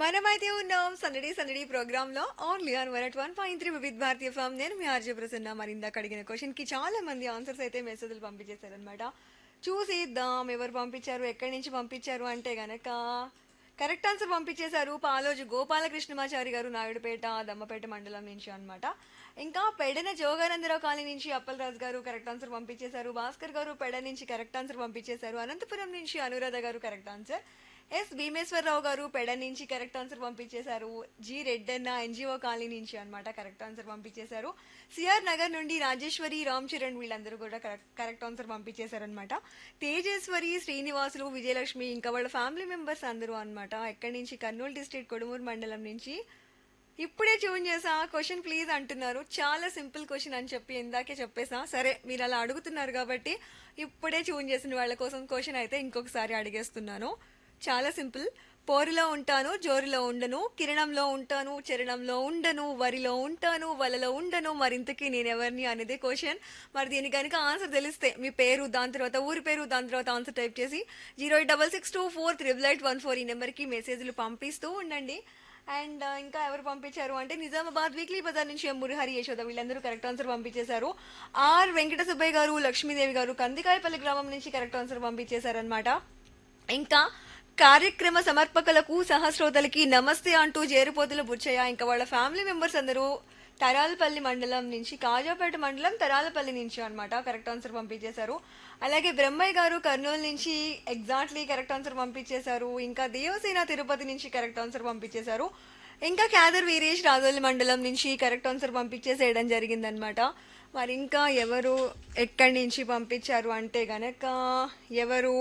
మనమైతే ఉన్నాం సందడి సందడి ప్రోగ్రామ్ లో only on one at one point three Vividha Bharati form నేను మీ ఆర్జే ప్రసన్న మరి ఇందాక అడిగిన క్వశ్చన్ కి చాలా మంది ఆన్సర్స్ అయితే మెసేజ్లు పంపించేశారనమాట చూసిద్దాం ఎవరు పంపించారు ఎక్కడి నుంచి పంపించారు అంటే గనక కరెక్ట్ ఆన్సర్ పంపించేశారు పాలోజు గోపాలకృష్ణమాచారి గారు నాయుడుపేట దమ్మపేట మండలం నుంచి అన్నమాట ఇంకా పెడన జోగానందరావు కాలనీ నుంచి అప్పలరాజు గారు కరెక్ట్ ఆన్సర్ పంపించేశారు భాస్కర్ గారు పెడ నుంచి కరెక్ట్ ఆన్సర్ పంపించేశారు అనంతపురం నుంచి అనురాధ గారు correct answer yes Bhimeswara Rao garu పెడ నుంచి కరెక్ట్ ఆన్సర్ పంపించేశారు జి రెడ్డన్న ఎన్జిఓ కాలనీ నుంచి అన్నమాట కరెక్ట్ ఆన్సర్ పంపించేశారు సిఆర్ నగర్ నుండి రాజేశ్వరి రామ్ చరణ్ వీళ్ళందరూ కూడా కరెక్ట్ కరెక్ట్ ఆన్సర్ పంపించేశారనమాట తేజేశ్వరి శ్రీనివాసులు విజయలక్ష్మి ఇంకా వాళ్ళ ఫ్యామిలీ మెంబర్స్ అందరూ అన్నమాట ఎక్కడి నుంచి కర్నూలు డిస్ట్రిక్ట్ కొడుమూరు మండలం నుంచి ఇప్పుడే ట్యూన్ చేసా క్వశ్చన్ ప్లీజ్ అంటున్నారు చాలా సింపుల్ క్వశ్చన్ అని చెప్పి ఇందాకే చెప్పేసా సరే మీరు అలా అడుగుతున్నారు కాబట్టి ఇప్పుడే ట్యూన్ చేసిన వాళ్ళ కోసం క్వశ్చన్ అయితే ఇంకొకసారి అడిగేస్తున్నాను చాలా సింపుల్ పోరులో ఉంటాను జోరులో ఉండను కిరణంలో ఉంటాను చరణంలో ఉండను వరిలో ఉంటాను వలలో ఉండను మరింతకి నేను ఎవరిని అనేది క్వశ్చన్ మరి దీనికి కనుక ఆన్సర్ తెలిస్తే మీ పేరు దాని తర్వాత ఊరి పేరు దాని తర్వాత ఆన్సర్ టైప్ చేసి zero eight double six two four triple eight one four ఈ నెంబర్కి మెసేజ్లు పంపిస్తూ ఉండండి అండ్ ఇంకా ఎవరు పంపించారు అంటే నిజామాబాద్ వీక్లీ బజార్ నుంచి ఎం మురహరి యశోద వీళ్ళందరూ కరెక్ట్ ఆన్సర్ పంపించేశారు ఆర్ వెంకట సుబ్బయ్య గారు లక్ష్మీదేవి గారు కందికాయపల్లి గ్రామం నుంచి కరెక్ట్ ఆన్సర్ పంపించేశారనమాట ఇంకా కార్యక్రమ సమర్పకులకు సహస్రోతలకి నమస్తే అంటూ జేరుపోతుల బుచ్చయ్య ఇంకా వాళ్ళ ఫ్యామిలీ మెంబర్స్ అందరూ తరాలపల్లి మండలం నుంచి కాజాపేట మండలం తరాలపల్లి నుంచి అన్నమాట కరెక్ట్ ఆన్సర్ పంపించేశారు అలాగే బ్రహ్మయ్య గారు కర్నూలు నుంచి ఎగ్జాక్ట్లీ కరెక్ట్ ఆన్సర్ పంపించేశారు ఇంకా దేవసేన తిరుపతి నుంచి కరెక్ట్ ఆన్సర్ పంపించేశారు ఇంకా క్యాదర్ వీరేష్ రాజోలి మండలం నుంచి కరెక్ట్ ఆన్సర్ పంపించేసేయడం జరిగిందనమాట మరి ఇంకా ఎవరు ఎక్కడి నుంచి పంపించారు అంటే గనక ఎవరు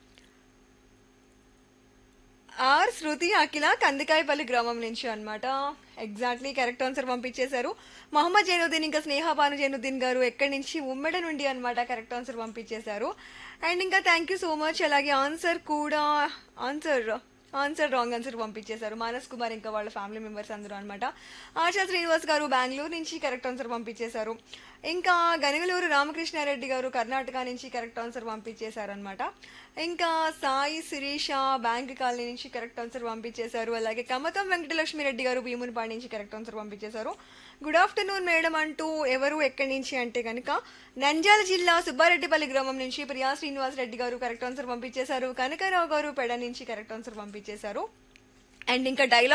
ఆర్ శృతి అఖిల కందికాయపల్లి గ్రామం నుంచి అన్నమాట ఎగ్జాక్ట్లీ కరెక్ట్ ఆన్సర్ పంపించేశారు మహమ్మద్ జైనుద్దీన్ ఇంకా స్నేహపాను జైనుద్దీన్ గారు ఎక్కడి నుంచి ఉమ్మెడ నుండి అన్నమాట కరెక్ట్ ఆన్సర్ పంపించేశారు అండ్ ఇంకా థ్యాంక్ యూ సో మచ్ అలాగే ఆన్సర్ కూడా ఆన్సర్ ఆన్సర్ రాంగ్ ఆన్సర్ పంపించేశారు మానస్ కుమార్ ఇంకా వాళ్ళ ఫ్యామిలీ మెంబర్స్ అందరూ అనమాట ఆశా శ్రీనివాస్ గారు బెంగళూరు నుంచి కరెక్ట్ ఆన్సర్ పంపించేశారు ఇంకా గనగలూరు రామకృష్ణారెడ్డి గారు కర్ణాటక నుంచి కరెక్ట్ ఆన్సర్ పంపించేశారు అనమాట ఇంకా సాయి శిరీష బ్యాంక్ కాలనీ నుంచి కరెక్ట్ ఆన్సర్ పంపించేశారు అలాగే కమతం వెంకటలక్ష్మి రెడ్డి గారు భీమునిపాడి నుంచి కరెక్ట్ ఆన్సర్ పంపించేశారు గుడ్ ఆఫ్టర్నూన్ మేడం అంటూ ఎవరు ఎక్కడి నుంచి అంటే కనుక నంద్యాల జిల్లా సుబ్బారెడ్డిపల్లి గ్రామం నుంచి ప్రియా శ్రీనివాస్ రెడ్డి గారు కరెక్ట్ ఆన్సర్ పంపించేశారు కనకారావు గారు పెడ నుంచి కరెక్ట్ ఆన్సర్ పంపించేశారు అండ్ ఇంకా డైలాగ్